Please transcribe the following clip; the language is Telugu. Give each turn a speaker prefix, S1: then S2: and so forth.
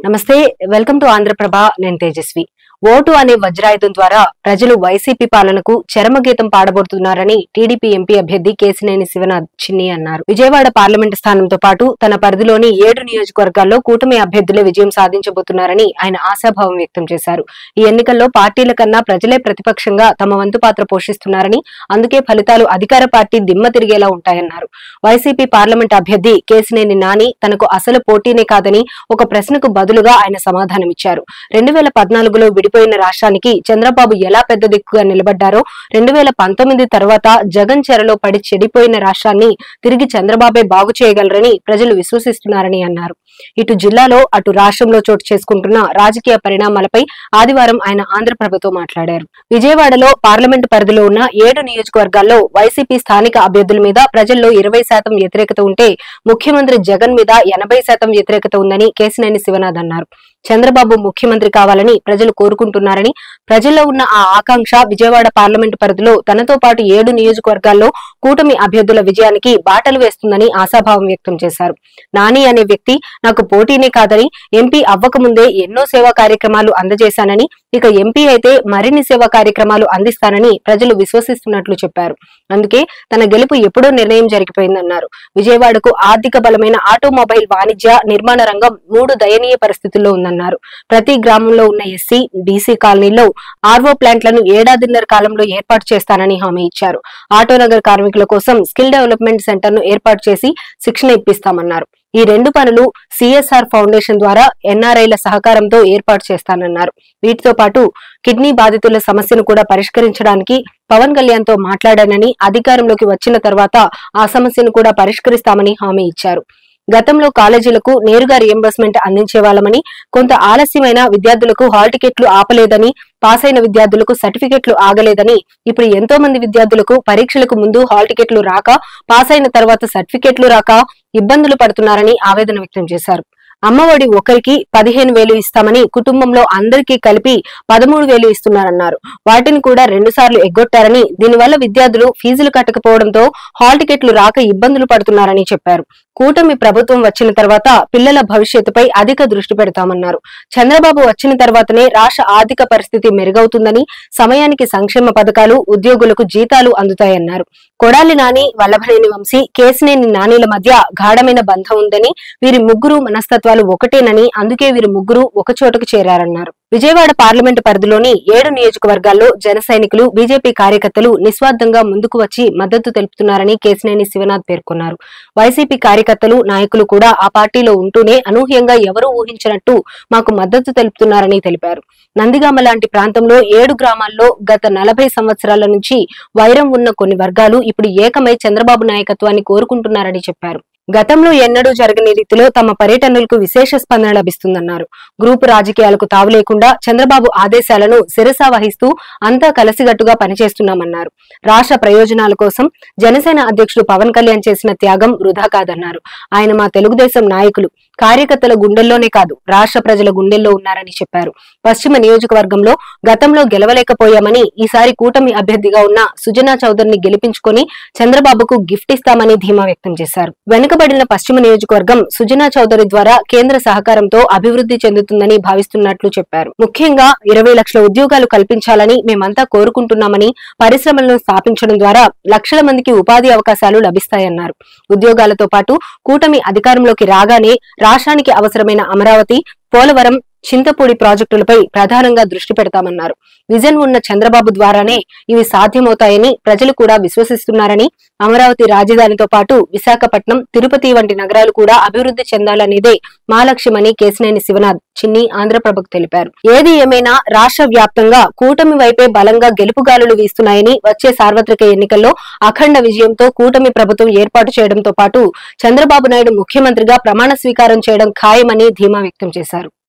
S1: నమస్తే వెల్కమ్ టు ఆంధ్రప్రభ నేను తేజస్వి ఓటు అనే వజ్రాయుధం ద్వారా ప్రజలు వైసీపీ పాలనకు చరమగీతం పాడబోతున్నారని టీడీపీ ఎంపీ అభ్యర్థి కేసినేని శివనాథ్ చిన్ని అన్నారు విజయవాడ పార్లమెంటు స్థానంతో పాటు తన పరిధిలోని ఏడు నియోజకవర్గాల్లో కూటమి అభ్యర్థులే విజయం సాధించబోతున్నారని ఆయన ఆశాభావం వ్యక్తం చేశారు ఈ ఎన్నికల్లో పార్టీల కన్నా ప్రజలే ప్రతిపక్షంగా తమ వంతు పాత్ర పోషిస్తున్నారని అందుకే ఫలితాలు అధికార పార్టీ దిమ్మ తిరిగేలా ఉంటాయన్నారు వైసీపీ పార్లమెంట్ అభ్యర్థి కేసినేని నాని తనకు అసలు పోటీనే కాదని ఒక ప్రశ్నకు బదులుగా ఆయన సమాధానమిచ్చారు రెండు వేల పద్నాలుగులో విడిపోయిన రాష్ట్రానికి చంద్రబాబు ఎలా పెద్ద దిక్కుగా నిలబడ్డారో రెండు వేల పంతొమ్మిది తర్వాత జగన్ చెరలో పడి చెడిపోయిన రాష్ట్రాన్ని తిరిగి చంద్రబాబే బాగు చేయగలరని ప్రజలు విశ్వసిస్తున్నారని అన్నారు ఇటు జిల్లాలో అటు రాష్ట్రంలో చోటు చేసుకుంటున్న రాజకీయ పరిణామాలపై ఆదివారం ఆయన ఆంధ్రప్రభతో మాట్లాడారు విజయవాడలో పార్లమెంటు పరిధిలో ఉన్న ఏడు నియోజకవర్గాల్లో వైసీపీ స్థానిక అభ్యర్థుల మీద ప్రజల్లో ఇరవై శాతం వ్యతిరేకత ఉంటే ముఖ్యమంత్రి జగన్ మీద ఎనభై శాతం వ్యతిరేకత ఉందని కేసినేని శివనాథ్ అన్నారు చంద్రబాబు ముఖ్యమంత్రి కావాలని ప్రజలు కోరుకుంటున్నారని ప్రజల్లో ఉన్న ఆ ఆకాంక్ష విజయవాడ పార్లమెంటు పరిధిలో తనతో పాటు ఏడు నియోజకవర్గాల్లో కూటమి అభ్యర్థుల విజయానికి బాటలు వేస్తుందని ఆశాభావం వ్యక్తం చేశారు నాని అనే వ్యక్తి నాకు పోటీనే కాదని ఎంపీ అవ్వకముందే ఎన్నో సేవా కార్యక్రమాలు అందజేశానని ఇక ఎంపీ అయితే మరిన్ని సేవా కార్యక్రమాలు అందిస్తానని ప్రజలు విశ్వసిస్తున్నట్లు చెప్పారు అందుకే తన గెలుపు ఎప్పుడో నిర్ణయం జరిగిపోయిందన్నారు విజయవాడకు ఆర్థిక బలమైన ఆటోమొబైల్ వాణిజ్య నిర్మాణ రంగం మూడు దయనీయ పరిస్థితుల్లో ఉందన్నారు ప్రతి గ్రామంలో ఉన్న ఎస్సీ బీసీ కాలనీలో ఆర్వో ప్లాంట్లను ఏడాదిన్నర కాలంలో ఏర్పాటు చేస్తానని హామీ ఇచ్చారు ఆటోనగర్ కార్మికుల కోసం స్కిల్ డెవలప్మెంట్ సెంటర్ ను ఏర్పాటు చేసి శిక్షణ ఇప్పిస్తామన్నారు ఈ రెండు పనులు సిఎస్ఆర్ ఫౌండేషన్ ద్వారా ఎన్ఆర్ఐల సహకారంతో ఏర్పాటు చేస్తానన్నారు వీటితో పాటు కిడ్నీ బాధితుల సమస్యను కూడా పరిష్కరించడానికి పవన్ కళ్యాణ్ తో మాట్లాడానని అధికారంలోకి వచ్చిన తర్వాత ఆ సమస్యను కూడా పరిష్కరిస్తామని హామీ ఇచ్చారు గతంలో కాలేజీలకు నేరుగా రియంబర్స్మెంట్ అందించే వాళ్ళమని కొంత ఆలస్యమైన విద్యార్థులకు హాల్ టికెట్లు ఆపలేదని పాస్ అయిన విద్యార్థులకు సర్టిఫికెట్లు ఆగలేదని ఇప్పుడు ఎంతో మంది విద్యార్థులకు పరీక్షలకు ముందు హాల్ టికెట్లు రాక పాస్ అయిన తర్వాత సర్టిఫికెట్లు రాక ఇబ్బందులు పడుతున్నారని ఆవేదన వ్యక్తం చేశారు అమ్మఒడి ఒకరికి పదిహేను వేలు ఇస్తామని కుటుంబంలో అందరికీ కలిపి పదమూడు వేలు ఇస్తున్నారన్నారు వాటిని కూడా రెండు సార్లు ఎగ్గొట్టారని దీనివల్ల విద్యార్థులు ఫీజులు కట్టకపోవడంతో హాల్ టికెట్లు రాక ఇబ్బందులు పడుతున్నారని చెప్పారు కూటమి ప్రభుత్వం వచ్చిన తర్వాత పిల్లల భవిష్యత్తుపై అధిక దృష్టి పెడతామన్నారు చంద్రబాబు వచ్చిన తర్వాతనే రాష్ట్ర ఆర్థిక పరిస్థితి మెరుగవుతుందని సమయానికి సంక్షేమ పథకాలు ఉద్యోగులకు జీతాలు అందుతాయన్నారు కొడాలి నాని వల్లభనేని వంశీ కేసినేని నానిల మధ్య గాఢమైన బంధం ఉందని వీరి ముగ్గురు మనస్తత్వాలు ఒకటేనని అందుకే వీరు ముగ్గురు ఒక చోటుకు చేరారన్నారు విజయవాడ పార్లమెంటు పరిధిలోని ఏడు నియోజకవర్గాల్లో జన సైనికులు బీజేపీ కార్యకర్తలు నిస్వార్థంగా ముందుకు వచ్చి మద్దతు తెలుపుతున్నారని కేసినేని శివనాథ్ పేర్కొన్నారు వైసీపీ కార్యకర్తలు నాయకులు కూడా ఆ పార్టీలో ఉంటూనే అనూహ్యంగా ఎవరూ ఊహించినట్టు మాకు మద్దతు తెలుపుతున్నారని తెలిపారు నందిగామ లాంటి ప్రాంతంలో ఏడు గ్రామాల్లో గత నలభై సంవత్సరాల నుంచి వైరం ఉన్న కొన్ని వర్గాలు ఇప్పుడు ఏకమై చంద్రబాబు నాయకత్వాన్ని కోరుకుంటున్నారని చెప్పారు గతంలో ఎన్నడూ జరగని రీతిలో తమ పర్యటనలకు విశేష స్పందన లభిస్తుందన్నారు గ్రూపు రాజకీయాలకు తావు లేకుండా చంద్రబాబు ఆదేశాలను శిరసా వహిస్తూ అంతా కలిసిగట్టుగా పనిచేస్తున్నామన్నారు రాష్ట్ర ప్రయోజనాల కోసం జనసేన అధ్యక్షుడు పవన్ కళ్యాణ్ చేసిన త్యాగం వృధా కాదన్నారు ఆయన మా తెలుగుదేశం నాయకులు కార్యకర్తల గుండెల్లోనే కాదు రాష్ట్ర ప్రజల గుండెల్లో ఉన్నారని చెప్పారు పశ్చిమ నియోజకవర్గంలో గతంలో గెలవలేకపోయామని ఈసారి కూటమి అభ్యర్థిగా ఉన్న సుజనా చౌదరిని గెలిపించుకొని చంద్రబాబుకు గిఫ్ట్ ఇస్తామని ధీమా వ్యక్తం చేశారు వెనుకబడిన పశ్చిమ నియోజకవర్గం సుజనా చౌదరి ద్వారా కేంద్ర సహకారంతో అభివృద్ధి చెందుతుందని భావిస్తున్నట్లు చెప్పారు ముఖ్యంగా ఇరవై లక్షల ఉద్యోగాలు కల్పించాలని మేమంతా కోరుకుంటున్నామని పరిశ్రమలను స్థాపించడం ద్వారా లక్షల మందికి ఉపాధి అవకాశాలు లభిస్తాయన్నారు ఉద్యోగాలతో పాటు కూటమి అధికారంలోకి రాగానే రాష్ట్రానికి అవసరమైన అమరావతి పోలవరం చింతపూడి ప్రాజెక్టులపై ప్రధానంగా దృష్టి పెడతామన్నారు విజన్ ఉన్న చంద్రబాబు ద్వారానే ఇవి సాధ్యమవుతాయని ప్రజలు కూడా విశ్వసిస్తున్నారని అమరావతి రాజధానితో పాటు విశాఖపట్నం తిరుపతి వంటి నగరాలు కూడా అభివృద్ధి చెందాలనేదే మా లక్ష్యమని కేసినేని శివనాథ్ చిన్ని ఆంధ్రప్రభకు తెలిపారు ఏది ఏమైనా రాష్ట్ర వ్యాప్తంగా కూటమి వైపే బలంగా గెలుపుగాలులు వీస్తున్నాయని వచ్చే సార్వత్రిక ఎన్నికల్లో అఖండ విజయంతో కూటమి ప్రభుత్వం ఏర్పాటు చేయడంతో పాటు చంద్రబాబు నాయుడు ముఖ్యమంత్రిగా ప్రమాణ స్వీకారం చేయడం ఖాయమని ధీమా వ్యక్తం చేశారు